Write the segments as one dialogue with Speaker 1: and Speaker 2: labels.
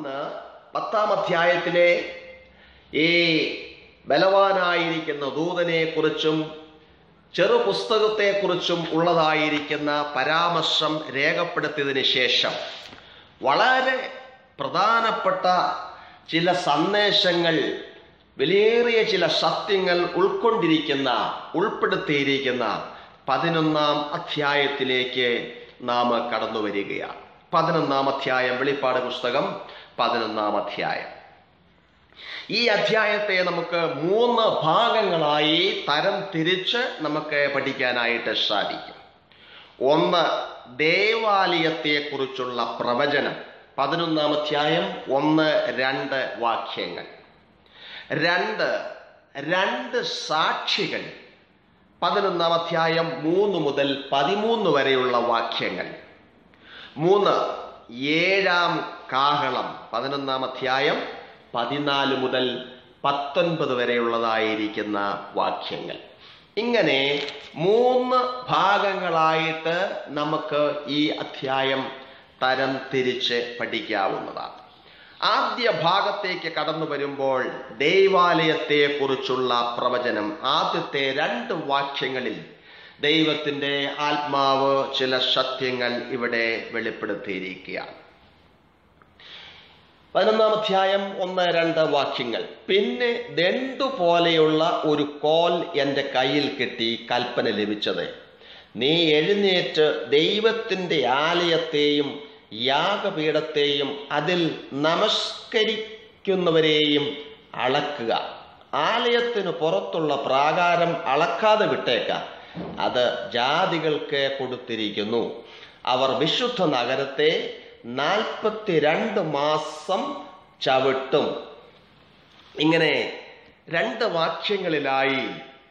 Speaker 1: തുടർന്ന് പത്താം അധ്യായത്തിലെ ഈ ബലവാനായിരിക്കുന്ന ദൂതനെ കുറിച്ചും ചെറു പുസ്തകത്തെക്കുറിച്ചും ഉള്ളതായിരിക്കുന്ന പരാമർശം രേഖപ്പെടുത്തിയതിന് ശേഷം വളരെ പ്രധാനപ്പെട്ട ചില സന്ദേശങ്ങൾ വിലയേറിയ ചില സത്യങ്ങൾ ഉൾക്കൊണ്ടിരിക്കുന്ന ഉൾപ്പെടുത്തിയിരിക്കുന്ന പതിനൊന്നാം അധ്യായത്തിലേക്ക് നാം കടന്നു വരികയാണ് പതിനൊന്നാം അധ്യായം വെളിപ്പാട് പുസ്തകം പതിനൊന്നാം അധ്യായം ഈ അധ്യായത്തെ നമുക്ക് മൂന്ന് ഭാഗങ്ങളായി തരം തിരിച്ച് നമുക്ക് പഠിക്കാനായിട്ട് സാധിക്കും ഒന്ന് ദേവാലയത്തെക്കുറിച്ചുള്ള പ്രവചനം പതിനൊന്നാം അധ്യായം ഒന്ന് രണ്ട് വാക്യങ്ങൾ രണ്ട് രണ്ട് സാക്ഷികൾ പതിനൊന്നാം അധ്യായം മൂന്ന് മുതൽ പതിമൂന്ന് വരെയുള്ള വാക്യങ്ങൾ മൂന്ന് ഏഴാം കാഹളം പതിനൊന്നാം അധ്യായം പതിനാല് മുതൽ പത്തൊൻപത് വരെയുള്ളതായിരിക്കുന്ന വാക്യങ്ങൾ ഇങ്ങനെ മൂന്ന് ഭാഗങ്ങളായിട്ട് നമുക്ക് ഈ അധ്യായം തരം തിരിച്ച് പഠിക്കാവുന്നതാണ് ആദ്യ ഭാഗത്തേക്ക് കടന്നു വരുമ്പോൾ ദൈവാലയത്തെക്കുറിച്ചുള്ള പ്രവചനം ആദ്യത്തെ രണ്ട് വാക്യങ്ങളിൽ ദൈവത്തിൻ്റെ ആത്മാവ് ചില സത്യങ്ങൾ ഇവിടെ വെളിപ്പെടുത്തിയിരിക്കുകയാണ് പതിനൊന്നാം അധ്യായം ഒന്ന് രണ്ട് വാക്യങ്ങൾ പിന്നെ ദണ്ടു പോലെയുള്ള ഒരു കോൽ എൻ്റെ കയ്യിൽ കിട്ടി കൽപ്പന ലഭിച്ചത് നീ എഴുന്നേറ്റ് ദൈവത്തിൻ്റെ ആലയത്തെയും യാഗപീഠത്തെയും അതിൽ നമസ്കരിക്കുന്നവരെയും അളക്കുക ആലയത്തിന് പുറത്തുള്ള പ്രാകാരം അളക്കാതെ വിട്ടേക്കാം അത് ജാതികൾക്ക് കൊടുത്തിരിക്കുന്നു അവർ വിശുദ്ധ നഗരത്തെ നാൽപ്പത്തിരണ്ട് മാസം ചവിട്ടും ഇങ്ങനെ രണ്ട് വാക്യങ്ങളിലായി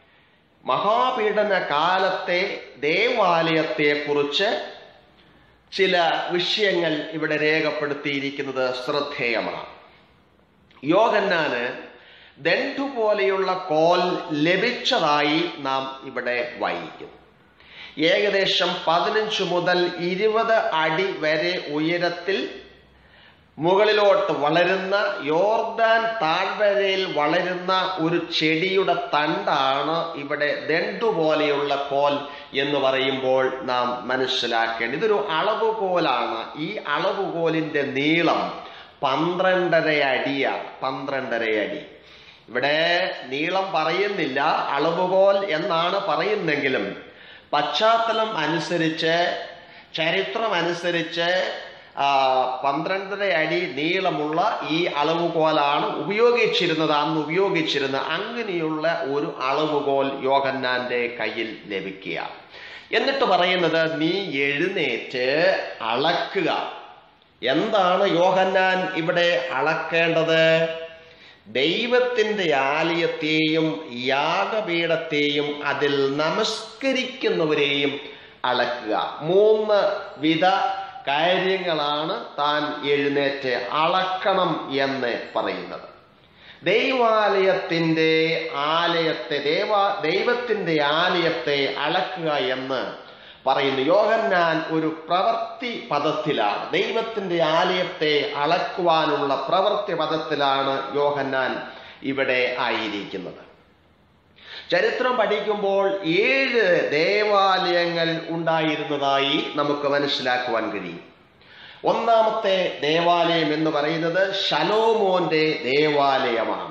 Speaker 1: മഹാപീഡന കാലത്തെ ദേവാലയത്തെക്കുറിച്ച് ചില വിഷയങ്ങൾ ഇവിടെ രേഖപ്പെടുത്തിയിരിക്കുന്നത് ശ്രദ്ധേയമാണ് യോഗന്നാന് ദണ്ഡു പോലെയുള്ള കോൽ ലഭിച്ചതായി നാം ഇവിടെ വായിക്കുന്നു ഏകദേശം പതിനഞ്ച് മുതൽ ഇരുപത് അടി വരെ ഉയരത്തിൽ മുകളിലോട്ട് വളരുന്ന യോർദാൻ താഴ്വരയിൽ വളരുന്ന ഒരു ചെടിയുടെ തണ്ടാണ് ഇവിടെ ദണ്ടു പോലെയുള്ള കോൽ എന്ന് പറയുമ്പോൾ നാം മനസ്സിലാക്കേണ്ടത് ഇതൊരു അളവുകോലാണ് ഈ അളവുകോലിന്റെ നീളം പന്ത്രണ്ടര അടിയാണ് പന്ത്രണ്ടര അടി ഇവിടെ നീളം പറയുന്നില്ല അളവുകോൽ എന്നാണ് പറയുന്നെങ്കിലും പശ്ചാത്തലം അനുസരിച്ച് ചരിത്രം അനുസരിച്ച് ആ, പന്ത്രണ്ടര അടി നീളമുള്ള ഈ അളവുകോലാണ് ഉപയോഗിച്ചിരുന്നത് അന്ന് ഉപയോഗിച്ചിരുന്നത് അങ്ങനെയുള്ള ഒരു അളവുകോൽ യോഹന്നാന്റെ കയ്യിൽ ലഭിക്കുക എന്നിട്ട് പറയുന്നത് നീ എഴുന്നേറ്റ് അളക്കുക എന്താണ് യോഹന്നാൻ ഇവിടെ അളക്കേണ്ടത് ദൈവത്തിൻ്റെ ആലയത്തെയും യാഗപീഠത്തെയും അതിൽ നമസ്കരിക്കുന്നവരെയും അളക്കുക മൂന്ന് വിധ കാര്യങ്ങളാണ് താൻ എഴുന്നേറ്റ് അളക്കണം എന്ന് പറയുന്നത് ദൈവാലയത്തിൻ്റെ ആലയത്തെ ദേവ ദൈവത്തിൻ്റെ ആലയത്തെ അളക്കുക എന്ന് പറയുന്നു യോഹന്നാൻ ഒരു പ്രവൃത്തി പദത്തിലാണ് ദൈവത്തിൻ്റെ ആലയത്തെ അളക്കുവാനുള്ള പ്രവൃത്തി പദത്തിലാണ് യോഹന്നാൻ ഇവിടെ ആയിരിക്കുന്നത് ചരിത്രം പഠിക്കുമ്പോൾ ഏഴ് ദേവാലയങ്ങൾ ഉണ്ടായിരുന്നതായി നമുക്ക് മനസ്സിലാക്കുവാൻ കഴിയും ഒന്നാമത്തെ ദേവാലയം എന്ന് പറയുന്നത് ശലോമോന്റെ ദേവാലയമാണ്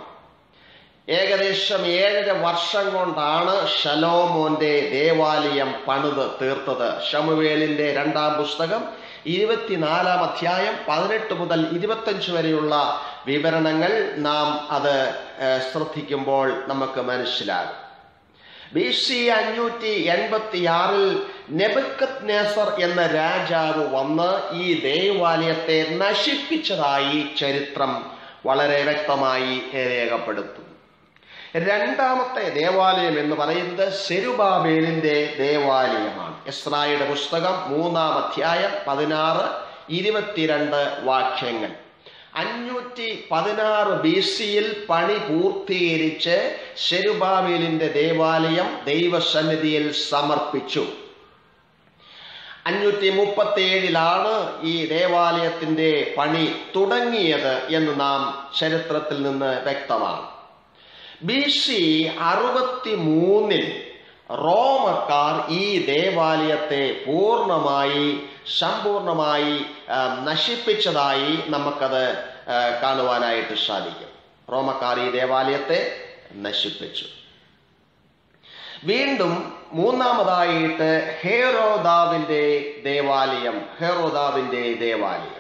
Speaker 1: ഏകദേശം ഏഴര വർഷം കൊണ്ടാണ് ശലോമോന്റെ ദേവാലയം പണിത് തീർത്തത് ഷമുവേലിന്റെ രണ്ടാം പുസ്തകം ഇരുപത്തിനാലാം അധ്യായം പതിനെട്ട് മുതൽ ഇരുപത്തഞ്ച് വരെയുള്ള വിവരണങ്ങൾ നാം അത് ഏഹ്, ശ്രദ്ധിക്കുമ്പോൾ നമുക്ക് മനസ്സിലാകും ബി സി അഞ്ഞൂറ്റി എൺപത്തി ആറിൽ നെബുക്കത് നേസർ എന്ന രാജാവ് വന്ന് ഈ ദേവാലയത്തെ നശിപ്പിച്ചതായി ചരിത്രം വളരെ വ്യക്തമായി രേഖപ്പെടുത്തുന്നു രണ്ടാമത്തെ ദേവാലയം എന്ന് പറയുന്നത് സെരുബാബേലിന്റെ ദേവാലയമാണ് ഇസ്രായേലിന്റെ പുസ്തകം മൂന്നാം അധ്യായം പതിനാറ് ഇരുപത്തിരണ്ട് വാക്യങ്ങൾ അഞ്ഞൂറ്റി പതിനാറ് ബി സിയിൽ പണി പൂർത്തീകരിച്ച് ഷെരുബാബേലിന്റെ ദേവാലയം ദൈവസന്നിധിയിൽ സമർപ്പിച്ചു അഞ്ഞൂറ്റി മുപ്പത്തി ഏഴിലാണ് ഈ ദേവാലയത്തിന്റെ പണി തുടങ്ങിയത് എന്ന് നാം ചരിത്രത്തിൽ നിന്ന് വ്യക്തമാണ് ബി സി അറുപത്തി മൂന്നിൽ റോമക്കാർ ഈ ദേവാലയത്തെ പൂർണ്ണമായി സമ്പൂർണമായി ആ, നശിപ്പിച്ചതായി നമുക്കത് ആ, കാണുവാനായിട്ട് സാധിക്കും റോമക്കാർ ഈ ദേവാലയത്തെ നശിപ്പിച്ചു വീണ്ടും മൂന്നാമതായിട്ട് ഹേറോദാവിന്റെ ദേവാലയം ഹേറോദാവിന്റെ ദേവാലയം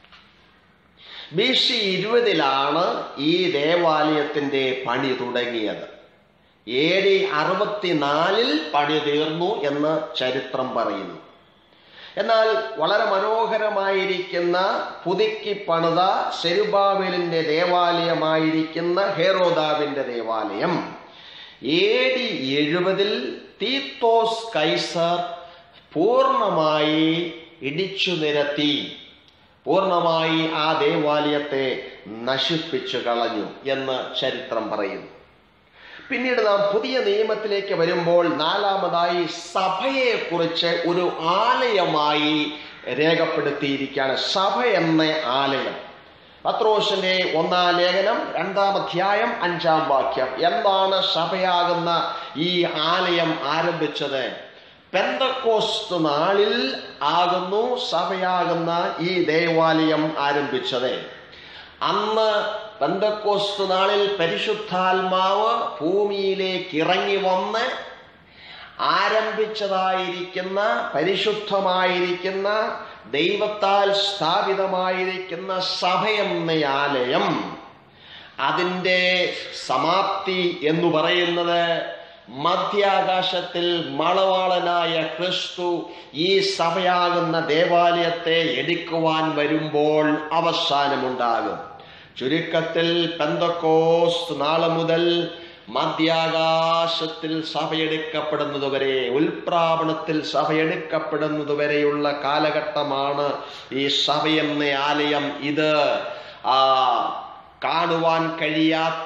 Speaker 1: ബി സി ഇരുപതിലാണ് ഈ ദേവാലയത്തിന്റെ പണി തുടങ്ങിയത് എ ഡി അറുപത്തിനാലിൽ പണി തീർന്നു എന്ന് ചരിത്രം പറയുന്നു എന്നാൽ വളരെ മനോഹരമായിരിക്കുന്ന പുതുക്കി പണിത സെരുബാബേലിന്റെ ദേവാലയമായിരിക്കുന്ന ഹേറോദാവിന്റെ ദേവാലയം എ ഡി എഴുപതിൽ തീത്തോസ് കൈസർ പൂർണ്ണമായി ഇടിച്ചു നിരത്തി പൂർണ്ണമായി ആ ദേവാലയത്തെ നശിപ്പിച്ചു കളഞ്ഞു എന്ന് ചരിത്രം പറയുന്നു പിന്നീട് നാം പുതിയ നിയമത്തിലേക്ക് വരുമ്പോൾ നാലാമതായി സഭയെക്കുറിച്ച് ഒരു ആലയമായി രേഖപ്പെടുത്തിയിരിക്കുകയാണ് സഭ എന്ന ആലയം പത്രോസിന്റെ ഒന്നാം ലേഖനം രണ്ടാം അധ്യായം അഞ്ചാം വാക്യം എന്താണ് സഭയാകുന്ന ഈ ആലയം ആരംഭിച്ചത് പെന്തക്കോസ്ത് നാളിൽ ആകുന്നു സഭയാകുന്ന ഈ ദേവാലയം ആരംഭിച്ചത് അന്ന് പെന്തക്കോസ്ത് നാളിൽ പരിശുദ്ധാത്മാവ് ഭൂമിയിലേക്ക് ഇറങ്ങി വന്ന് ആരംഭിച്ചതായിരിക്കുന്ന പരിശുദ്ധമായിരിക്കുന്ന ദൈവത്താൽ സ്ഥാപിതമായിരിക്കുന്ന സഭയെന്ന ആലയം അതിൻ്റെ സമാപ്തി എന്ന് പറയുന്നത് മധ്യാകാശത്തിൽ മണവാളനായ ക്രിസ്തു ഈ സഭയാകുന്ന ദേവാലയത്തെ എടുക്കുവാൻ വരുമ്പോൾ അവസാനമുണ്ടാകും ചുരുക്കത്തിൽ പെന്തക്കോസ് നാളെ മുതൽ മധ്യാകാശത്തിൽ സഭയെടുക്കപ്പെടുന്നതുവരെ ഉൽപ്രാവണത്തിൽ സഭയെടുക്കപ്പെടുന്നതുവരെയുള്ള കാലഘട്ടമാണ് ഈ സഭയെന്ന ആലയം ഇത് ആ കാണുവാൻ കഴിയാത്ത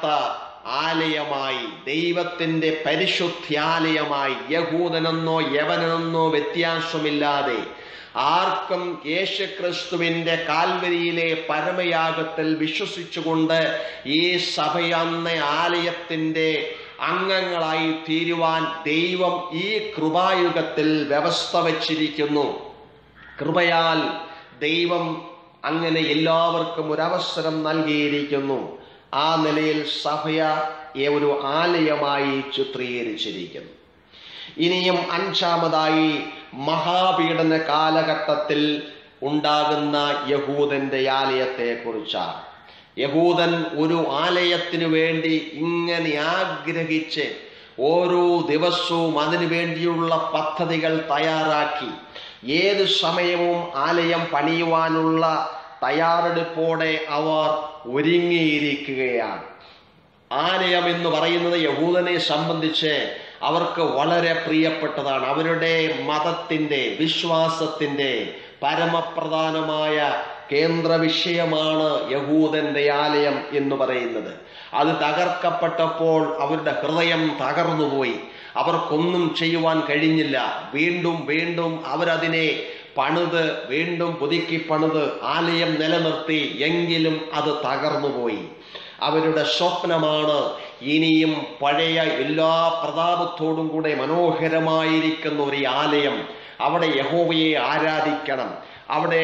Speaker 1: ആലയമായി ദൈവത്തിന്റെ പരിശുദ്ധാലയമായി യഹൂദനെന്നോ യവനെന്നോ വ്യത്യാസമില്ലാതെ ആർക്കും യേശുക്രിസ്തുവിന്റെ കാൽവരിയിലെ പരമയാഗത്തിൽ വിശ്വസിച്ചുകൊണ്ട് ഈ സഭയെന്ന ആലയത്തിന്റെ അംഗങ്ങളായി തീരുവാൻ ദൈവം ഈ കൃപായുഗത്തിൽ വ്യവസ്ഥ വച്ചിരിക്കുന്നു കൃപയാൽ ദൈവം അങ്ങനെ എല്ലാവർക്കും ഒരു അവസരം നൽകിയിരിക്കുന്നു ആ നിലയിൽ സഭയെ ഒരു ആലയമായി ചിത്രീകരിച്ചിരിക്കുന്നു ഇനിയും അഞ്ചാമതായി മഹാപീഡന കാലഘട്ടത്തിൽ ഉണ്ടാകുന്ന യഹൂദന്റെ ആലയത്തെ കുറിച്ചാണ് യഹൂദൻ ഒരു ആലയത്തിനു വേണ്ടി ഇങ്ങനെ ആഗ്രഹിച്ച് ഓരോ ദിവസവും അതിനു വേണ്ടിയുള്ള പദ്ധതികൾ തയ്യാറാക്കി ഏത് സമയവും ആലയം പണിയുവാനുള്ള തയ്യാറെടുപ്പോടെ അവർ ഒരുങ്ങിയിരിക്കുകയാണ് ആലയം എന്ന് പറയുന്നത് യഹൂദനെ സംബന്ധിച്ച് അവർക്ക് വളരെ പ്രിയപ്പെട്ടതാണ് അവരുടെ മതത്തിന്റെ വിശ്വാസത്തിന്റെ പരമപ്രധാനമായ കേന്ദ്ര വിഷയമാണ് യഹൂദന്റെ ആലയം എന്ന് പറയുന്നത് അത് തകർക്കപ്പെട്ടപ്പോൾ അവരുടെ ഹൃദയം തകർന്നുപോയി അവർക്കൊന്നും ചെയ്യുവാൻ കഴിഞ്ഞില്ല വീണ്ടും വീണ്ടും അവരതിനെ പണിത് വീണ്ടും പുതുക്കി പണിത് ആലയം നിലനിർത്തി എങ്കിലും അത് തകർന്നുപോയി അവരുടെ സ്വപ്നമാണ് ഇനിയും പഴയ എല്ലാ പ്രതാപത്തോടും കൂടെ മനോഹരമായിരിക്കുന്ന ഒരു ആലയം അവിടെ യഹോവയെ ആരാധിക്കണം അവിടെ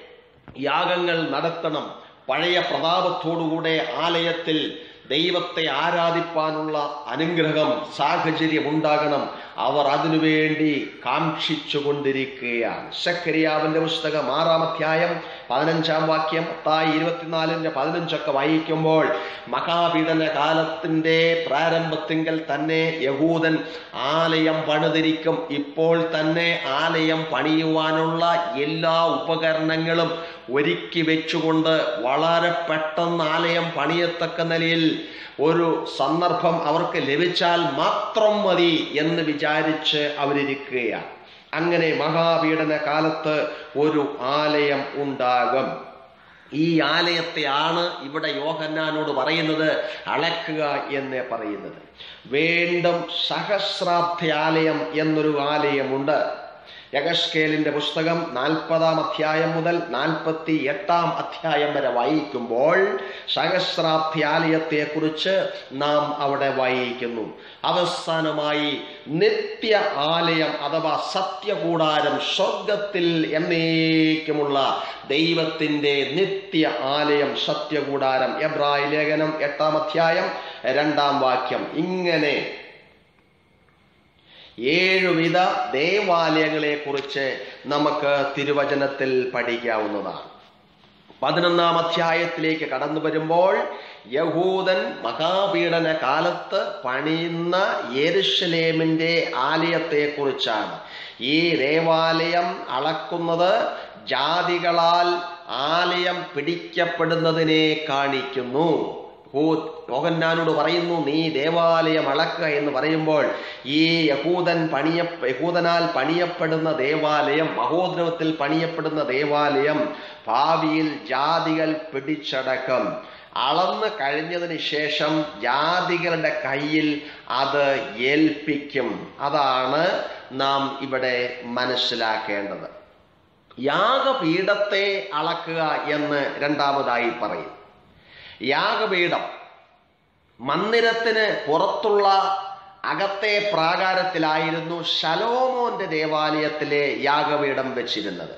Speaker 1: യാഗങ്ങൾ നടത്തണം പഴയ പ്രതാപത്തോടുകൂടെ ആലയത്തിൽ ദൈവത്തെ ആരാധിപ്പാനുള്ള അനുഗ്രഹം സാഹചര്യം ഉണ്ടാകണം അവർ അതിനുവേണ്ടി കാക്ഷിച്ചു കൊണ്ടിരിക്കുകയാണ് ശക്കരിയാവിന്റെ പുസ്തകം ആറാം അധ്യായം പതിനഞ്ചാം വാക്യം പത്തായി ഇരുപത്തിനാലിന്റെ പതിനഞ്ചൊക്കെ വായിക്കുമ്പോൾ മഹാപീഡന കാലത്തിന്റെ പ്രാരംഭത്തിങ്കൽ തന്നെ യഹൂദൻ ആലയം പണിതിരിക്കും ഇപ്പോൾ തന്നെ ആലയം പണിയുവാനുള്ള എല്ലാ ഉപകരണങ്ങളും ഒരുക്കി വെച്ചുകൊണ്ട് വളരെ പെട്ടെന്ന് ആലയം പണിയത്തക്ക നിലയിൽ ഒരു സന്ദർഭം അവർക്ക് ലഭിച്ചാൽ മാത്രം മതി എന്ന് വിചാരിച്ച് അവരിരിക്കുകയാണ് അങ്ങനെ മഹാപീഡന കാലത്ത് ഒരു ആലയം ഉണ്ടാകും ഈ ആലയത്തെയാണ് ഇവിടെ യോഹന്നാനോട് പറയുന്നത് അളക്കുക എന്ന് പറയുന്നത് വീണ്ടും സഹസ്രാബ്ദ ആലയം എന്നൊരു ആലയമുണ്ട് യഗസ്കേലിന്റെ പുസ്തകം നാൽപ്പതാം അധ്യായം മുതൽ നാൽപ്പത്തി എട്ടാം അധ്യായം വരെ വായിക്കുമ്പോൾ സഹസ്രാബ്ദി ആലയത്തെക്കുറിച്ച് നാം അവിടെ വായിക്കുന്നു അവസാനമായി നിത്യ ആലയം അഥവാ സത്യകൂടാരം സ്വർഗത്തിൽ എന്നേക്കുമുള്ള ദൈവത്തിന്റെ നിത്യ ആലയം സത്യകൂടാരം എബ്രായ ലേഖനം എട്ടാം അധ്യായം രണ്ടാം വാക്യം ഇങ്ങനെ ഏഴുവിധ ദേവാലയങ്ങളെ കുറിച്ച് നമുക്ക് തിരുവചനത്തിൽ പഠിക്കാവുന്നതാണ് പതിനൊന്നാം അധ്യായത്തിലേക്ക് കടന്നു വരുമ്പോൾ യഹൂദൻ മഹാപീഡന കാലത്ത് പണിയുന്ന യെരുഷലേമിന്റെ ആലയത്തെക്കുറിച്ചാണ് ഈ ദേവാലയം അളക്കുന്നത് ജാതികളാൽ ആലയം പിടിക്കപ്പെടുന്നതിനെ കാണിക്കുന്നു യോഹന്നാനോട് പറയുന്നു നീ ദേവാലയം അളക്കുക എന്ന് പറയുമ്പോൾ ഈ യഹൂദൻ പണിയ യഹൂദനാൽ പണിയപ്പെടുന്ന ദേവാലയം മഹോദ്രവത്തിൽ പണിയപ്പെടുന്ന ദേവാലയം ഭാവിയിൽ ജാതികൾ പിടിച്ചടക്കം അളന്ന് കഴിഞ്ഞതിന് ശേഷം ജാതികളുടെ കയ്യിൽ അത് ഏൽപ്പിക്കും അതാണ് നാം ഇവിടെ മനസ്സിലാക്കേണ്ടത് യാഗപീഠത്തെ അളക്കുക എന്ന് രണ്ടാമതായി പറയും യാഗപീഠം മന്ദിരത്തിന് പുറത്തുള്ള അകത്തെ പ്രാകാരത്തിലായിരുന്നു ശലോമോന്റെ ദേവാലയത്തിലെ യാഗപീഠം വെച്ചിരുന്നത്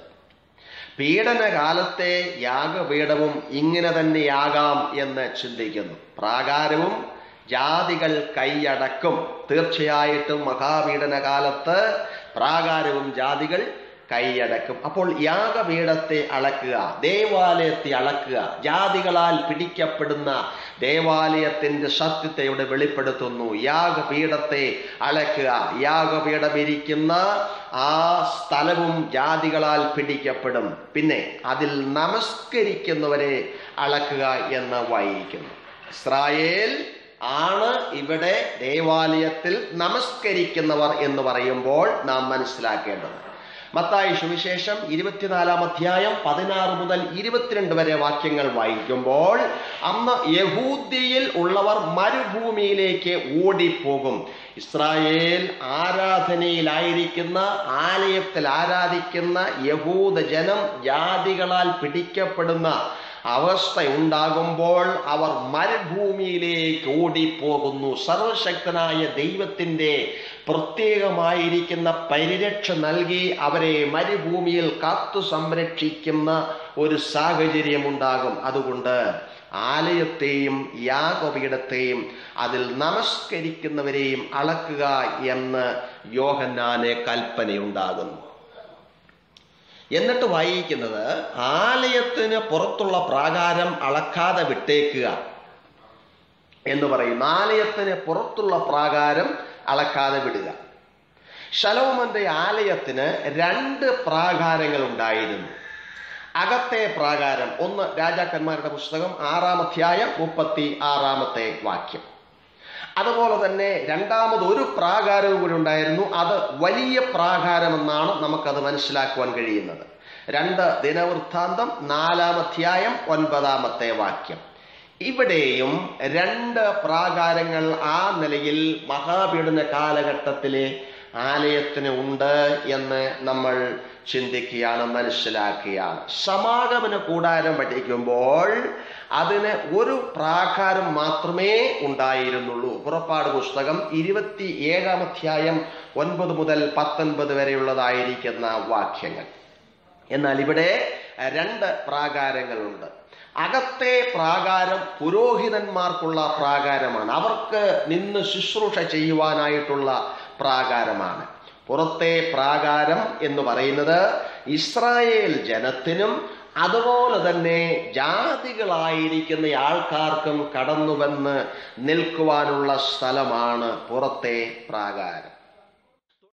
Speaker 1: പീഡനകാലത്തെ യാഗപീഠവും ഇങ്ങനെ തന്നെയാകാം എന്ന് ചിന്തിക്കുന്നു പ്രാകാരവും ജാതികൾ കൈയടക്കും തീർച്ചയായിട്ടും മഹാപീഡനകാലത്ത് പ്രാകാരവും ജാതികൾ കൈയടക്കും അപ്പോൾ യാഗപീഠത്തെ അളക്കുക ദേവാലയത്തെ അളക്കുക ജാതികളാൽ പിടിക്കപ്പെടുന്ന ദേവാലയത്തിന്റെ സത്യത്തെ ഇവിടെ വെളിപ്പെടുത്തുന്നു യാഗപീഠത്തെ അളക്കുക യാഗപീഠം ഇരിക്കുന്ന ആ സ്ഥലവും ജാതികളാൽ പിടിക്കപ്പെടും പിന്നെ അതിൽ നമസ്കരിക്കുന്നവരെ അളക്കുക എന്ന് വായിക്കുന്നു ഇസ്രായേൽ ആണ് ഇവിടെ ദേവാലയത്തിൽ നമസ്കരിക്കുന്നവർ എന്ന് പറയുമ്പോൾ നാം മനസ്സിലാക്കേണ്ടത് മത്തായി സുവിശേഷം ഇരുപത്തിനാലാം അധ്യായം പതിനാറ് മുതൽ ഇരുപത്തിരണ്ട് വരെ വാക്യങ്ങൾ വായിക്കുമ്പോൾ അന്ന് യഹൂദിയിൽ ഉള്ളവർ മരുഭൂമിയിലേക്ക് ഓടിപ്പോകും ഇസ്രായേൽ ആരാധനയിലായിരിക്കുന്ന ആലയത്തിൽ ആരാധിക്കുന്ന യഹൂദ ജനം ജാതികളാൽ പിടിക്കപ്പെടുന്ന അവസ്ഥ ഉണ്ടാകുമ്പോൾ അവർ മരുഭൂമിയിലേക്ക് ഓടിപ്പോകുന്നു സർവശക്തനായ ദൈവത്തിൻ്റെ പ്രത്യേകമായിരിക്കുന്ന പരിരക്ഷ നൽകി അവരെ മരുഭൂമിയിൽ കാത്തു സംരക്ഷിക്കുന്ന ഒരു സാഹചര്യം ഉണ്ടാകും അതുകൊണ്ട് ആലയത്തെയും യാഗപീഠത്തെയും അതിൽ നമസ്കരിക്കുന്നവരെയും അളക്കുക എന്ന് യോഹന്നാന് കൽപ്പനയുണ്ടാകുന്നു എന്നിട്ട് വായിക്കുന്നത് ആലയത്തിന് പുറത്തുള്ള പ്രാകാരം അളക്കാതെ വിട്ടേക്കുക എന്ന് പറയും ആലയത്തിന് പുറത്തുള്ള പ്രാകാരം അളക്കാതെ വിടുക ശലോമന്റെ ആലയത്തിന് രണ്ട് പ്രാകാരങ്ങൾ ഉണ്ടായിരുന്നു അകത്തെ പ്രാകാരം ഒന്ന് രാജാക്കന്മാരുടെ പുസ്തകം ആറാം അധ്യായം മുപ്പത്തി ആറാമത്തെ വാക്യം അതുപോലെ തന്നെ രണ്ടാമത് ഒരു പ്രാകാരവും കൂടി ഉണ്ടായിരുന്നു അത് വലിയ പ്രാകാരമെന്നാണ് നമുക്കത് മനസ്സിലാക്കുവാൻ കഴിയുന്നത് രണ്ട് ദിനവൃത്താന്തം നാലാം അധ്യായം ഒൻപതാമത്തെ വാക്യം ഇവിടെയും രണ്ട് പ്രാകാരങ്ങൾ ആ നിലയിൽ മഹാപീഡന കാലഘട്ടത്തിലെ ആലയത്തിന് ഉണ്ട് എന്ന് നമ്മൾ ചിന്തിക്കുകയാണ് മനസ്സിലാക്കുകയാണ് സമാഗമന കൂടാരം പഠിക്കുമ്പോൾ അതിന് ഒരു പ്രാകാരം മാത്രമേ ഉണ്ടായിരുന്നുള്ളൂ പുറപ്പാട് പുസ്തകം ഇരുപത്തി ഏഴാം അധ്യായം ഒൻപത് മുതൽ പത്തൊൻപത് വരെയുള്ളതായിരിക്കുന്ന വാക്യങ്ങൾ എന്നാൽ ഇവിടെ രണ്ട് പ്രാകാരങ്ങളുണ്ട് അകത്തെ പ്രാകാരം പുരോഹിതന്മാർക്കുള്ള പ്രാകാരമാണ് അവർക്ക് നിന്ന് ശുശ്രൂഷ ചെയ്യുവാനായിട്ടുള്ള പ്രാകാരമാണ് പുറത്തെ പ്രാകാരം എന്ന് പറയുന്നത് ഇസ്രായേൽ ജനത്തിനും അതുപോലെ തന്നെ ജാതികളായിരിക്കുന്ന ആൾക്കാർക്കും കടന്നുവന്ന് നിൽക്കുവാനുള്ള സ്ഥലമാണ് പുറത്തെ പ്രാകാരം